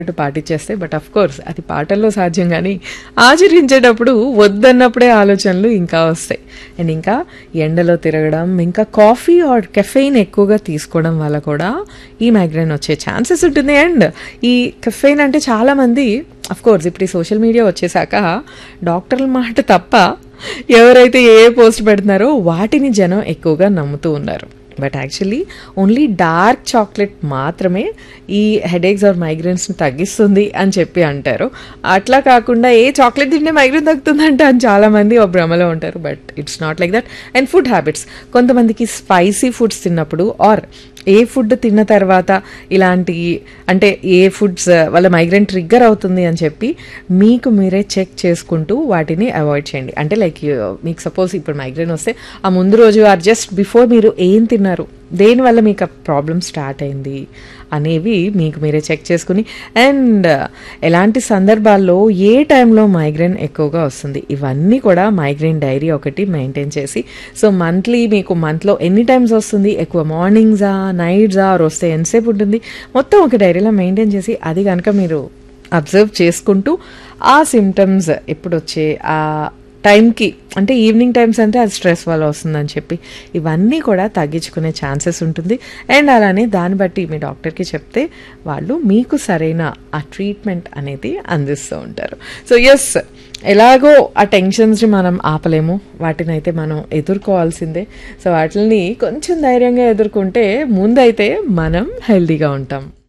అటు పాటించేస్తే but of course అది పాటల్లో సాధ్యం కానీ ఆచరించేటప్పుడు వద్దన్నప్పుడే ఆలోచనలు ఇంకా వస్తాయి అండ్ ఇంకా ఎండలో తిరగడం ఇంకా కాఫీ ఆర్ కెఫెయిన్ ఎక్కువగా తీసుకోవడం వల్ల కూడా ఈ మైగ్రేన్ వచ్చే ఛాన్సెస్ ఉంటుంది అండ్ ఈ కెఫెయిన్ అంటే చాలామంది అఫ్ కోర్స్ ఇప్పుడు ఈ సోషల్ మీడియా వచ్చేసాక డాక్టర్ల మాట తప్ప ఎవరైతే ఏ పోస్ట్ పెడుతున్నారో వాటిని జనం ఎక్కువగా నమ్ముతూ ఉన్నారు but actually only dark chocolate మాత్రమే ఈ హెడేక్స్ ఆర్ మైగ్రేన్స్ని తగ్గిస్తుంది అని చెప్పి అంటారు అట్లా కాకుండా ఏ చాక్లెట్ తింటే మైగ్రేన్ తగ్గుతుందంటే అని చాలామంది ఒక భ్రమలో ఉంటారు but it's not like that and food habits కొంతమందికి స్పైసీ ఫుడ్స్ తిన్నప్పుడు ఆర్ ఏ ఫుడ్ తిన్న తర్వాత ఇలాంటి అంటే ఏ ఫుడ్స్ వాళ్ళ మైగ్రేన్ ట్రిగ్గర్ అవుతుంది అని చెప్పి మీకు మీరే చెక్ చేసుకుంటూ వాటిని అవాయిడ్ చేయండి అంటే లైక్ మీకు సపోజ్ ఇప్పుడు మైగ్రేన్ వస్తే ఆ ముందు రోజు ఆర్ జస్ట్ బిఫోర్ మీరు ఏం తిన్నారు దేనివల్ల మీకు ఆ ప్రాబ్లం స్టార్ట్ అయింది అనేవి మీకు మీరే చెక్ చేసుకుని అండ్ ఎలాంటి సందర్భాల్లో ఏ టైంలో మైగ్రేన్ ఎక్కువగా వస్తుంది ఇవన్నీ కూడా మైగ్రేన్ డైరీ ఒకటి మెయింటైన్ చేసి సో మంత్లీ మీకు మంత్లో ఎన్ని టైమ్స్ వస్తుంది ఎక్కువ మార్నింగ్సా నైట్సా ఆర్ వస్తే ఎంతసేపు ఉంటుంది మొత్తం ఒక డైరీలో మెయింటైన్ చేసి అది కనుక మీరు అబ్జర్వ్ చేసుకుంటూ ఆ సిమ్టమ్స్ ఎప్పుడు వచ్చే ఆ టైంకి అంటే ఈవినింగ్ టైమ్స్ అంటే అది స్ట్రెస్ వల్ల వస్తుందని చెప్పి ఇవన్నీ కూడా తగ్గించుకునే ఛాన్సెస్ ఉంటుంది అండ్ అలానే దాన్ని బట్టి మీ డాక్టర్కి చెప్తే వాళ్ళు మీకు సరైన ఆ ట్రీట్మెంట్ అనేది అందిస్తూ ఉంటారు సో ఎస్ ఎలాగో ఆ టెన్షన్స్ని మనం ఆపలేము వాటిని అయితే మనం ఎదుర్కోవాల్సిందే సో వాటిని కొంచెం ధైర్యంగా ఎదుర్కొంటే ముందైతే మనం హెల్తీగా ఉంటాం